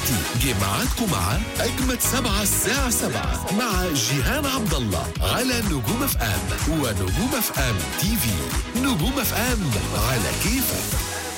دلوقتي جه ميعادكم مع أجمد سبعة الساعة سبعة مع جيهان عبد الله على نجوم اف ام ونجوم اف ام تي في نجوم اف ام على كيفك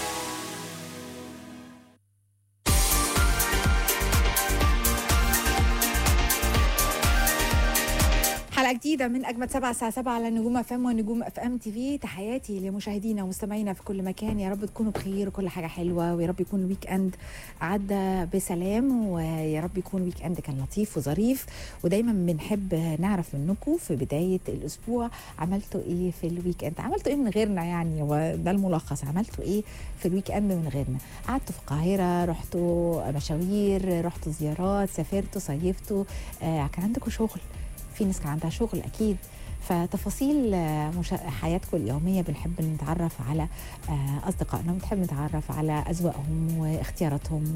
حلقة جديدة من أجمد سبعة الساعة سبعة على نجوم اف ام ونجوم اف ام تي في تحياتي لمشاهدينا ومستمعينا في كل مكان يا رب تكونوا بخير وكل حاجة حلوة ويا رب يكون الويك اند عدى بسلام ويا رب يكون الويك اند كان لطيف وظريف ودايما بنحب نعرف منكم في بداية الأسبوع عملتوا إيه في الويك اند عملتوا إيه من غيرنا يعني وده الملخص عملتوا إيه في الويك اند من غيرنا قعدتوا في القاهرة رحتوا مشاوير رحتوا زيارات سافرتوا صيفتوا آه كان عندكم شغل في ناس كان عندها شغل اكيد فتفاصيل آه، مشا... حياتكم اليوميه بنحب نتعرف على آه، اصدقائنا بنحب نتعرف على اذواقهم واختياراتهم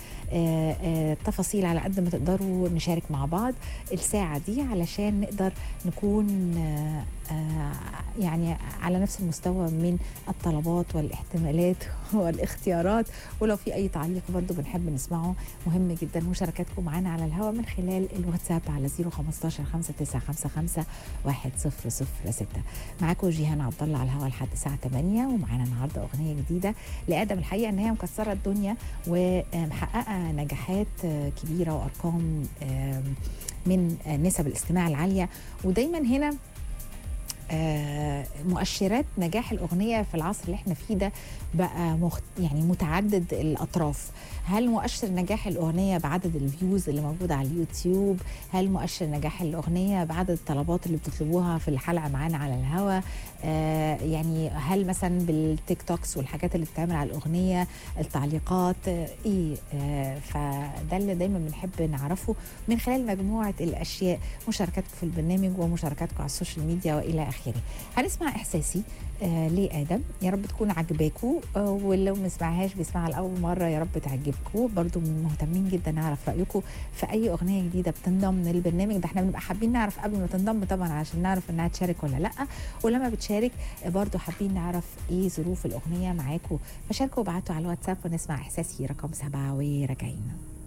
وتفاصيل على قد ما تقدروا نشارك مع بعض الساعه دي علشان نقدر نكون آه، آه، يعني على نفس المستوى من الطلبات والاحتمالات والاختيارات ولو في اي تعليق برضو بنحب نسمعه مهم جدا مشاركاتكم معانا على الهواء من خلال الواتساب على 015 5955 1006 معاكم جيهان عبد الله على الهواء لحد الساعه 8 ومعانا النهارده اغنيه جديده لادم الحقيقه ان هي مكسره الدنيا ومحققه نجاحات آه، كبيره وارقام آم، من آه، نسب الاستماع العاليه ودايما هنا آه، مؤشرات نجاح الأغنية في العصر اللي احنا فيه ده بقى مخت... يعني متعدد الأطراف هل مؤشر نجاح الأغنية بعدد الفيوز اللي موجودة على اليوتيوب هل مؤشر نجاح الأغنية بعدد الطلبات اللي بتطلبوها في الحلقة معانا على الهوا آه يعني هل مثلا بالتيك توكس والحاجات اللي بتتعمل على الأغنية التعليقات آه ايه آه فده اللي دايما بنحب نعرفه من خلال مجموعة الأشياء مشاركاتكم في البرنامج ومشاركاتكم على السوشيال ميديا والى اخره هنسمع احساسي آه لادم يا رب تكون عجباكم آه ولو ما سمعهاش بيسمعها لاول مره يا رب تعجبكم برضو مهتمين جدا نعرف رايكم في اي اغنيه جديده بتنضم للبرنامج ده احنا بنبقى حابين نعرف قبل ما تنضم طبعا عشان نعرف انها تشارك ولا لا ولما بتشارك آه برضو حابين نعرف ايه ظروف الاغنيه معاكم فشاركوا وابعتوا على الواتساب ونسمع احساسي رقم سبعه وراجعين